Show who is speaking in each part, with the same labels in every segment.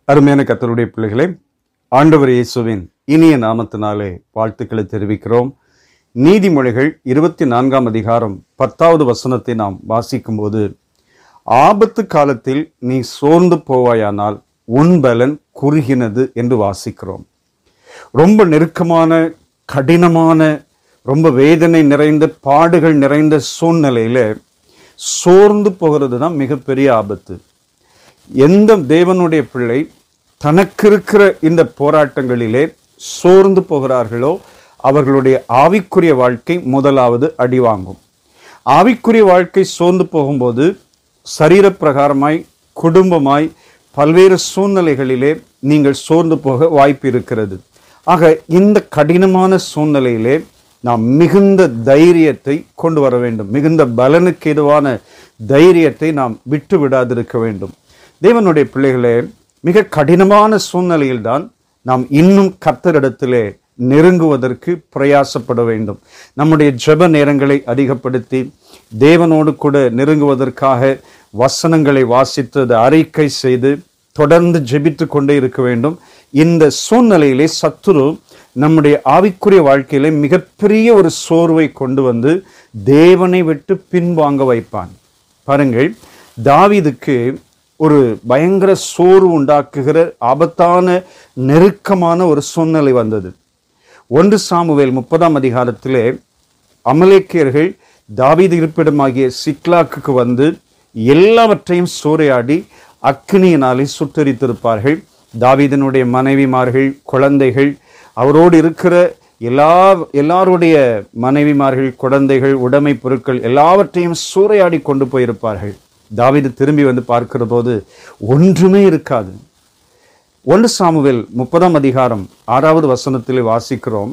Speaker 1: அருமையான கத்தருடைய பிள்ளைகளே ஆண்டவர் இயேசுவின் இனிய நாமத்தினாலே வாழ்த்துக்களை தெரிவிக்கிறோம் நீதிமொழிகள் இருபத்தி நான்காம் அதிகாரம் பத்தாவது வசனத்தை நாம் வாசிக்கும்போது ஆபத்து காலத்தில் நீ சோர்ந்து போவாயானால் உன் பலன் குறுகினது என்று வாசிக்கிறோம் ரொம்ப நெருக்கமான கடினமான ரொம்ப வேதனை நிறைந்த பாடுகள் நிறைந்த சூழ்நிலையில சோர்ந்து போகிறது தான் மிகப்பெரிய ஆபத்து எந்த தேவனுடைய பிள்ளை தனக்கு இருக்கிற இந்த போராட்டங்களிலே சோர்ந்து போகிறார்களோ அவர்களுடைய ஆவிக்குரிய வாழ்க்கை முதலாவது அடி வாங்கும் ஆவிக்குரிய வாழ்க்கை சோர்ந்து போகும்போது சரீரப்பிரகாரமாய் குடும்பமாய் பல்வேறு சூழ்நிலைகளிலே நீங்கள் சோர்ந்து போக வாய்ப்பு இருக்கிறது ஆக இந்த கடினமான சூழ்நிலையிலே நாம் மிகுந்த தைரியத்தை கொண்டு வர வேண்டும் மிகுந்த பலனுக்கு எதுவான தைரியத்தை நாம் விட்டு விடாதிருக்க வேண்டும் தேவனுடைய பிள்ளைகளே மிக கடினமான சூழ்நிலையில்தான் நாம் இன்னும் கர்த்தரிடத்திலே நெருங்குவதற்கு பிரயாசப்பட வேண்டும் நம்முடைய ஜெப நேரங்களை அதிகப்படுத்தி தேவனோடு கூட நெருங்குவதற்காக வசனங்களை வாசித்து அதை அறிக்கை செய்து தொடர்ந்து ஜெபித்து கொண்டே இருக்க வேண்டும் இந்த சூழ்நிலையிலே சத்துரு நம்முடைய ஆவிக்குரிய வாழ்க்கையிலே மிகப்பெரிய ஒரு சோர்வை கொண்டு வந்து தேவனை விட்டு பின்வாங்க வைப்பான் பாருங்கள் தாவீதுக்கு ஒரு பயங்கர சோர்வு உண்டாக்குகிற ஆபத்தான நெருக்கமான ஒரு சூழ்நிலை வந்தது ஒன்று சாமுவேல் முப்பதாம் அதிகாரத்திலே அமலேக்கியர்கள் தாவீது இருப்பிடமாகிய சிக்லாக்குக்கு வந்து எல்லாவற்றையும் சூறையாடி அக்னியினாலே சுட்டரித்திருப்பார்கள் தாவீதனுடைய மனைவிமார்கள் குழந்தைகள் அவரோடு இருக்கிற எல்லா எல்லாருடைய மனைவிமார்கள் குழந்தைகள் உடைமை பொருட்கள் எல்லாவற்றையும் சூறையாடி கொண்டு போயிருப்பார்கள் தாவீது திரும்பி வந்து பார்க்கிற போது ஒன்றுமே இருக்காது ஒன்று சாமுவேல் முப்பதாம் அதிகாரம் ஆறாவது வசனத்திலே வாசிக்கிறோம்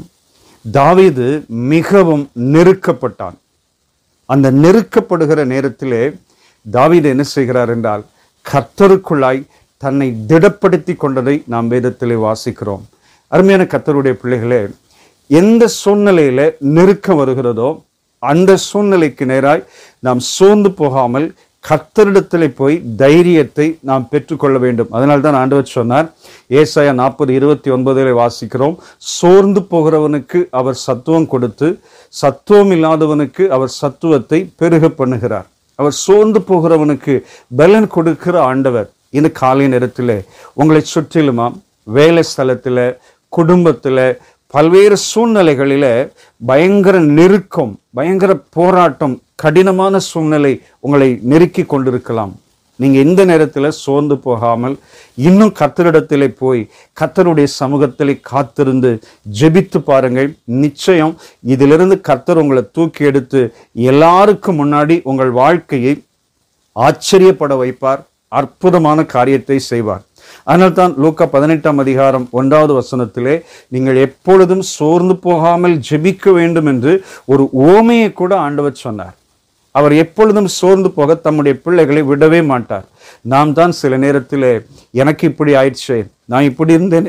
Speaker 1: தாவீது மிகவும் நெருக்கப்பட்டான் அந்த நெருக்கப்படுகிற நேரத்திலே தாவீது என்ன செய்கிறார் என்றால் கர்த்தருக்குள்ளாய் தன்னை திடப்படுத்தி கொண்டதை நாம் வேதத்திலே வாசிக்கிறோம் அருமையான கர்த்தருடைய பிள்ளைகளே எந்த சூழ்நிலையில நெருக்கம் வருகிறதோ அந்த சூழ்நிலைக்கு நேராய் நாம் சோர்ந்து போகாமல் கர்த்தரிடத்திலே போய் தைரியத்தை நாம் பெற்றுக்கொள்ள வேண்டும் அதனால தான் ஆண்டவர் சொன்னார் ஏசாயா நாற்பது இருபத்தி ஒன்பதிலே வாசிக்கிறோம் சோர்ந்து போகிறவனுக்கு அவர் சத்துவம் கொடுத்து சத்துவம் இல்லாதவனுக்கு அவர் சத்துவத்தை பெருக பண்ணுகிறார் அவர் சோர்ந்து போகிறவனுக்கு பலன் கொடுக்கிற ஆண்டவர் இந்த காலை நேரத்தில் உங்களை சுற்றிலுமா வேலை ஸ்தலத்தில் குடும்பத்தில் பல்வேறு சூழ்நிலைகளில பயங்கர நெருக்கம் பயங்கர போராட்டம் கடினமான சூழ்நிலை உங்களை நெருக்கி கொண்டிருக்கலாம் நீங்க இந்த நேரத்தில் சோர்ந்து போகாமல் இன்னும் கத்தரிடத்திலே போய் கத்தருடைய சமூகத்திலே காத்திருந்து ஜெபித்து பாருங்கள் நிச்சயம் இதிலிருந்து கர்த்தர் உங்களை தூக்கி எடுத்து எல்லாருக்கும் முன்னாடி உங்கள் வாழ்க்கையை ஆச்சரியப்பட வைப்பார் அற்புதமான காரியத்தை செய்வார் அதனால்தான் லூக்கா பதினெட்டாம் அதிகாரம் ஒன்றாவது வசனத்திலே நீங்கள் எப்பொழுதும் சோர்ந்து போகாமல் ஜெபிக்க வேண்டும் என்று ஒரு ஓமையை கூட ஆண்டவர் சொன்னார் அவர் எப்பொழுதும் சோர்ந்து போக தம்முடைய பிள்ளைகளை விடவே மாட்டார் நாம் தான் சில நேரத்தில் எனக்கு இப்படி ஆயிடுச்சே நான் இப்படி இருந்தேனே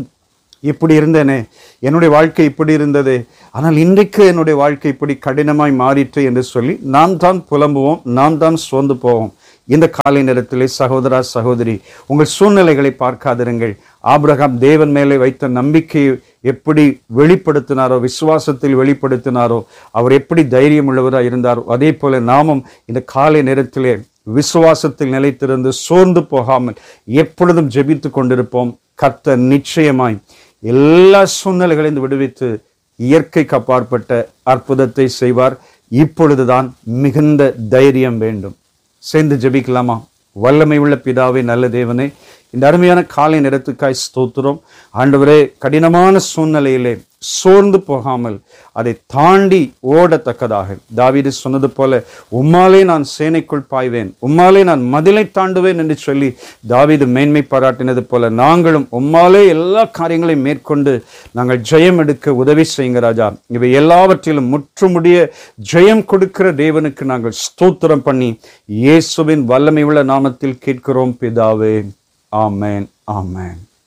Speaker 1: இப்படி இருந்தேனே என்னுடைய வாழ்க்கை இப்படி இருந்தது ஆனால் இன்றைக்கு என்னுடைய வாழ்க்கை இப்படி கடினமாய் மாறிற்று என்று சொல்லி நாம் தான் புலம்புவோம் நாம் தான் சோர்ந்து போவோம் இந்த காலை நேரத்திலே சகோதரா சகோதரி உங்கள் சூழ்நிலைகளை பார்க்காதிருங்கள் ஆபிரகாம் தேவன் மேலே வைத்த நம்பிக்கையை எப்படி வெளிப்படுத்தினாரோ விசுவாசத்தில் வெளிப்படுத்தினாரோ அவர் எப்படி தைரியம் உள்ளவராக இருந்தாரோ அதே போல நாமும் இந்த காலை நேரத்திலே விசுவாசத்தில் நிலைத்திருந்து சோர்ந்து போகாமல் எப்பொழுதும் ஜெபித்து கொண்டிருப்போம் கர்த்தர் நிச்சயமாய் எல்லா சூழ்நிலைகளையும் விடுவித்து இயற்கைக்கு அப்பாற்பட்ட அற்புதத்தை செய்வார் இப்பொழுதுதான் மிகுந்த தைரியம் வேண்டும் சேர்ந்து ஜெபிக்கலாமா வல்லமை உள்ள பிதாவே நல்ல தேவனே இந்த அருமையான காலை நேரத்துக்காய் ஸ்தோத்திரம் ஆண்டவரே கடினமான சூழ்நிலையிலே சோர்ந்து போகாமல் அதை தாண்டி ஓடத்தக்கதாக தாவீது சொன்னது போல உம்மாலே நான் சேனைக்குள் பாய்வேன் உம்மாலே நான் மதிலை தாண்டுவேன் என்று சொல்லி தாவீது மேன்மை பாராட்டினது போல நாங்களும் உம்மாலே எல்லா காரியங்களையும் மேற்கொண்டு நாங்கள் ஜெயம் எடுக்க உதவி செய்யுங்க ராஜா இவை எல்லாவற்றிலும் முற்றுமுடிய ஜெயம் கொடுக்கிற தேவனுக்கு நாங்கள் ஸ்தோத்திரம் பண்ணி இயேசுவின் வல்லமை உள்ள நாமத்தில் கேட்கிறோம் பிதாவே ஆமேன் ஆமேன்